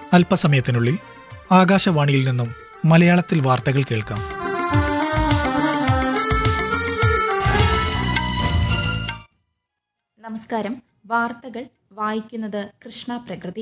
അല്പസമയത്തിനുള്ളിൽ ആകാശവാണിയിൽ നിന്നും മലയാളത്തിൽ വാർത്തകൾ കേൾക്കാം നമസ്കാരം വാർത്തകൾ വായിക്കുന്നത് കൃഷ്ണ പ്രകൃതി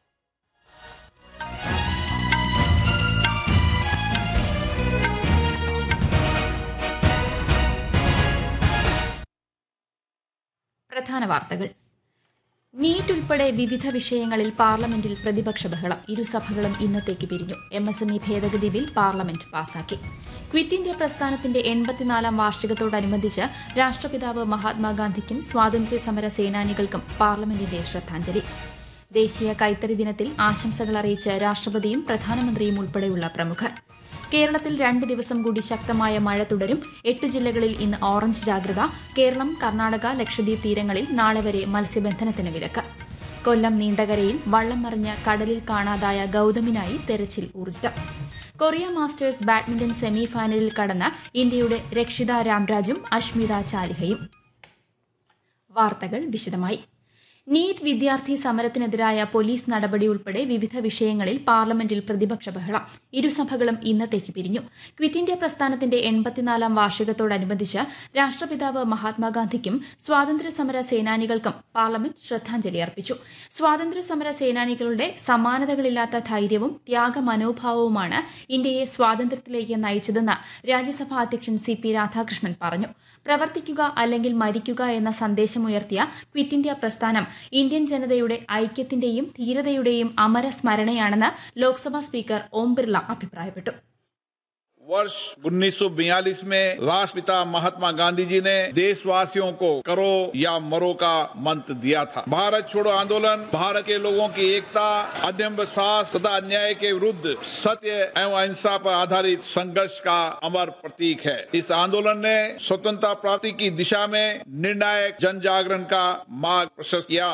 പ്രധാന വാർത്തകൾ നീറ്റ് ഉൾപ്പെടെ വിവിധ വിഷയങ്ങളിൽ പാർലമെന്റിൽ പ്രതിപക്ഷ ബഹളം ഇരുസഭകളും ഇന്നത്തേക്ക് പിരിഞ്ഞു എം എസ് എം ഇ ഭേദഗതി ബിൽ പാർലമെന്റ് പാസാക്കി ക്വിറ്റ് ഇന്ത്യ പ്രസ്ഥാനത്തിന്റെ എൺപത്തിനാലാം വാർഷികത്തോടനുബന്ധിച്ച് രാഷ്ട്രപിതാവ് മഹാത്മാഗാന്ധിക്കും സ്വാതന്ത്ര്യ സമര സേനാനികൾക്കും പാർലമെന്റിന്റെ ശ്രദ്ധാഞ്ജലി ദേശീയ കൈത്തറി ദിനത്തിൽ ആശംസകൾ അറിയിച്ച് രാഷ്ട്രപതിയും പ്രധാനമന്ത്രിയും ഉൾപ്പെടെയുള്ള പ്രമുഖർ കേരളത്തിൽ രണ്ട് ദിവസം കൂടി ശക്തമായ മഴ തുടരും എട്ട് ജില്ലകളിൽ ഇന്ന് ഓറഞ്ച് ജാഗ്രത കേരളം കർണാടക ലക്ഷദ്വീപ് തീരങ്ങളിൽ നാളെ വരെ മത്സ്യബന്ധനത്തിന് വിലക്ക് കൊല്ലം നീണ്ടകരയിൽ വള്ളം മറിഞ്ഞ് കടലിൽ കാണാതായ ഗൌതമിനായി തെരച്ചിൽ ഊർജിതം കൊറിയ മാസ്റ്റേഴ്സ് ബാഡ്മിന്റൺ സെമി ഫൈനലിൽ കടന്ന ഇന്ത്യയുടെ രക്ഷിത രാംരാജും അഷ്മിത ചാലിഹയും വാർത്തകൾ വിശദമായി നീറ്റ് വിദ്യാർത്ഥി സമരത്തിനെതിരായ പോലീസ് നടപടി ഉൾപ്പെടെ വിവിധ വിഷയങ്ങളിൽ പാർലമെന്റിൽ പ്രതിപക്ഷ ബഹളം ഇരുസഭകളും ഇന്നത്തേക്ക് പിരിഞ്ഞു ക്വിറ്റ് ഇന്ത്യ പ്രസ്ഥാനത്തിന്റെ എൺപത്തിനാലാം വാർഷികത്തോടനുബന്ധിച്ച് രാഷ്ട്രപിതാവ് മഹാത്മാഗാന്ധിക്കും സ്വാതന്ത്ര്യ സമര സേനാനികൾക്കും പാർലമെന്റ് ശ്രദ്ധാഞ്ജലി അർപ്പിച്ചു സ്വാതന്ത്ര്യ സമര സേനാനികളുടെ സമാനതകളില്ലാത്ത ധൈര്യവും ത്യാഗമനോഭാവവുമാണ് ഇന്ത്യയെ സ്വാതന്ത്ര്യത്തിലേക്ക് നയിച്ചതെന്ന് രാജ്യസഭാ അധ്യക്ഷൻ സി പി രാധാകൃഷ്ണൻ പറഞ്ഞു പ്രവർത്തിക്കുക അല്ലെങ്കിൽ മരിക്കുക എന്ന സന്ദേശമുയർത്തിയ ക്വിറ്റ് ഇന്ത്യ പ്രസ്ഥാനം ഇന്ത്യൻ ജനതയുടെ ഐക്യത്തിന്റെയും ധീരതയുടെയും അമര സ്മരണയാണെന്ന് ലോക്സഭാ സ്പീക്കർ ഓം ബിർള അഭിപ്രായപ്പെട്ടു वर्ष 1942 में राष्ट्रपिता महात्मा गांधी जी ने देशवासियों को करो या मरो का मंत्र दिया था भारत छोड़ो आंदोलन भारत के लोगों की एकता अध्यम साहस तथा अन्याय के विरुद्ध सत्य एवं अहिंसा पर आधारित संघर्ष का अमर प्रतीक है इस आंदोलन ने स्वतंत्रता प्राप्ति की दिशा में निर्णायक जन जागरण का मार्ग प्रशस्त किया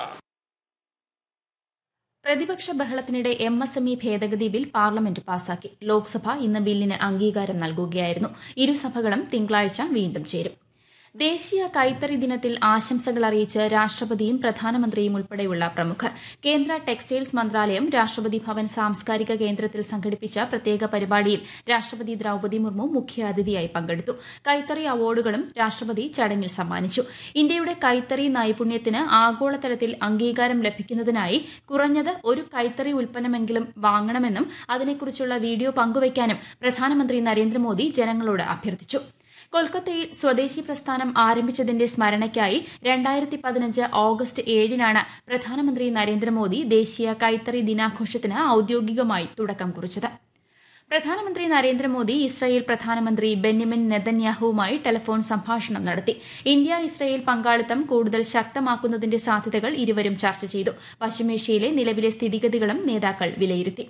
പ്രതിപക്ഷ ബഹളത്തിനിടെ എം എസ് എം ഇ ഭേദഗതി ബിൽ പാർലമെന്റ് പാസാക്കി ലോക്സഭ ഇന്ന് ബില്ലിന് അംഗീകാരം നൽകുകയായിരുന്നു ഇരുസഭകളും തിങ്കളാഴ്ച വീണ്ടും ചേരും ദേശീയ കൈത്തറി ദിനത്തിൽ ആശംസകൾ അറിയിച്ച് രാഷ്ട്രപതിയും പ്രധാനമന്ത്രിയും ഉൾപ്പെടെയുള്ള പ്രമുഖർ കേന്ദ്ര ടെക്സ്റ്റൈൽസ് മന്ത്രാലയം രാഷ്ട്രപതി ഭവൻ സാംസ്കാരിക കേന്ദ്രത്തിൽ സംഘടിപ്പിച്ച പ്രത്യേക പരിപാടിയിൽ രാഷ്ട്രപതി ദ്രൌപതി മുർമു മുഖ്യാതിഥിയായി പങ്കെടുത്തു കൈത്തറി അവാർഡുകളും രാഷ്ട്രപതി ചടങ്ങിൽ സമ്മാനിച്ചു ഇന്ത്യയുടെ കൈത്തറി നൈപുണ്യത്തിന് ആഗോളതലത്തിൽ അംഗീകാരം ലഭിക്കുന്നതിനായി കുറഞ്ഞത് ഒരു കൈത്തറി ഉൽപ്പന്നമെങ്കിലും വാങ്ങണമെന്നും അതിനെക്കുറിച്ചുള്ള വീഡിയോ പങ്കുവയ്ക്കാനും പ്രധാനമന്ത്രി നരേന്ദ്രമോദി ജനങ്ങളോട് അഭ്യർത്ഥിച്ചു കൊൽക്കത്തയിൽ സ്വദേശി പ്രസ്ഥാനം ആരംഭിച്ചതിന്റെ സ്മരണയ്ക്കായി രണ്ടായിരത്തി പതിനഞ്ച് ഓഗസ്റ്റ് ഏഴിനാണ് പ്രധാനമന്ത്രി നരേന്ദ്രമോദി ദേശീയ കൈത്തറി ദിനാഘോഷത്തിന് ഔദ്യോഗികമായി തുടക്കം കുറിച്ചത് പ്രധാനമന്ത്രി നരേന്ദ്രമോദി ഇസ്രായേൽ പ്രധാനമന്ത്രി ബെന്യമിൻ നെതന്യാഹുവുമായി ടെലിഫോൺ സംഭാഷണം നടത്തി ഇന്ത്യ ഇസ്രായേൽ പങ്കാളിത്തം കൂടുതൽ ശക്തമാക്കുന്നതിന്റെ സാധ്യതകൾ ഇരുവരും ചർച്ച ചെയ്തു പശ്ചിമേഷ്യയിലെ നിലവിലെ സ്ഥിതിഗതികളും നേതാക്കൾ വിലയിരുത്തി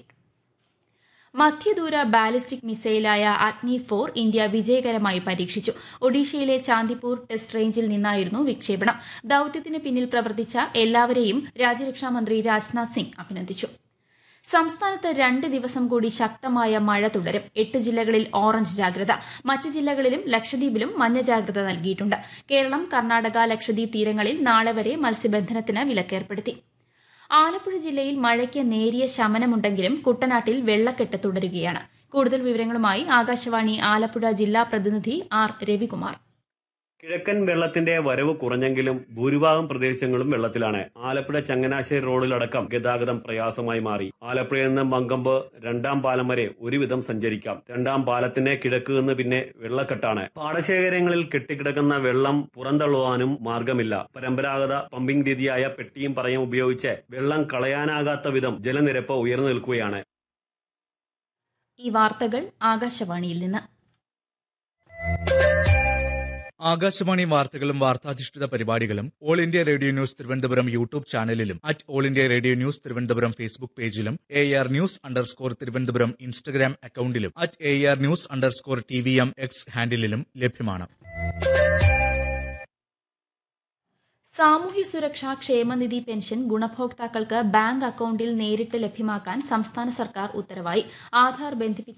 മധ്യദൂര ബാലിസ്റ്റിക് മിസൈലായ അഗ്നി ഫോർ ഇന്ത്യ വിജയകരമായി പരീക്ഷിച്ചു ഒഡീഷയിലെ ചാന്ദിപ്പൂർ ടെസ്റ്റ് റേഞ്ചിൽ നിന്നായിരുന്നു വിക്ഷേപണം ദൌത്യത്തിന് പിന്നിൽ പ്രവർത്തിച്ച എല്ലാവരെയും രാജ്യരക്ഷാമന്ത്രി രാജ്നാഥ് സിംഗ് അഭിനന്ദിച്ചു സംസ്ഥാനത്ത് രണ്ട് ദിവസം കൂടി ശക്തമായ മഴ തുടരും എട്ട് ജില്ലകളിൽ ഓറഞ്ച് ജാഗ്രത മറ്റ് ജില്ലകളിലും ലക്ഷദ്വീപിലും മഞ്ഞ ജാഗ്രത നൽകിയിട്ടുണ്ട് കേരളം കർണാടക ലക്ഷദ്വീപ് തീരങ്ങളിൽ നാളെ വരെ മത്സ്യബന്ധനത്തിന് വിലക്കേർപ്പെടുത്തി ആലപ്പുഴ ജില്ലയിൽ മഴയ്ക്ക് നേരിയ ശമനമുണ്ടെങ്കിലും കുട്ടനാട്ടിൽ വെള്ളക്കെട്ട് തുടരുകയാണ് കൂടുതൽ വിവരങ്ങളുമായി ആകാശവാണി ആലപ്പുഴ ജില്ലാ പ്രതിനിധി ആർ രവികുമാർ കിഴക്കൻ വെള്ളത്തിന്റെ വരവ് കുറഞ്ഞെങ്കിലും ഭൂരിഭാഗം പ്രദേശങ്ങളും വെള്ളത്തിലാണ് ആലപ്പുഴ ചങ്ങനാശ്ശേരി റോഡിലടക്കം ഗതാഗതം പ്രയാസമായി മാറി ആലപ്പുഴയിൽ നിന്ന് മങ്കമ്പ് രണ്ടാം പാലം വരെ ഒരുവിധം സഞ്ചരിക്കാം രണ്ടാം പാലത്തിന് കിഴക്ക് നിന്ന് പിന്നെ വെള്ളക്കെട്ടാണ് പാടശേഖരങ്ങളിൽ കെട്ടിക്കിടക്കുന്ന വെള്ളം പുറന്തള്ളുവാനും മാർഗമില്ല പരമ്പരാഗത പമ്പിംഗ് രീതിയായ പെട്ടിയും പറയും ഉപയോഗിച്ച് വെള്ളം കളയാനാകാത്ത വിധം ജലനിരപ്പ് ഉയർന്നു നിൽക്കുകയാണ് ഈ വാർത്തകൾ ആകാശവാണിയിൽ നിന്ന് ആകാശവാണി വാർത്തകളും വാർത്താധിഷ്ഠിത പരിപാടികളും all India radio news Thiruvananthapuram YouTube ചാനലിലും at all India radio news Thiruvananthapuram Facebook പേജിലും A R news underscore Thiruvananthapuram Instagram അക്കൌണ്ടിലും at A R news underscore T V M X ഹാൻഡിലും ലഭ്യമാണ് സാമൂഹ്യ സുരക്ഷാ ക്ഷേമനിധി പെൻഷൻ ഗുണഭോക്താക്കൾക്ക് ബാങ്ക് അക്കൌണ്ടിൽ നേരിട്ട് ലഭ്യമാക്കാൻ സംസ്ഥാന സർക്കാർ ഉത്തരവായി ആധാർ ബന്ധിപ്പിച്ച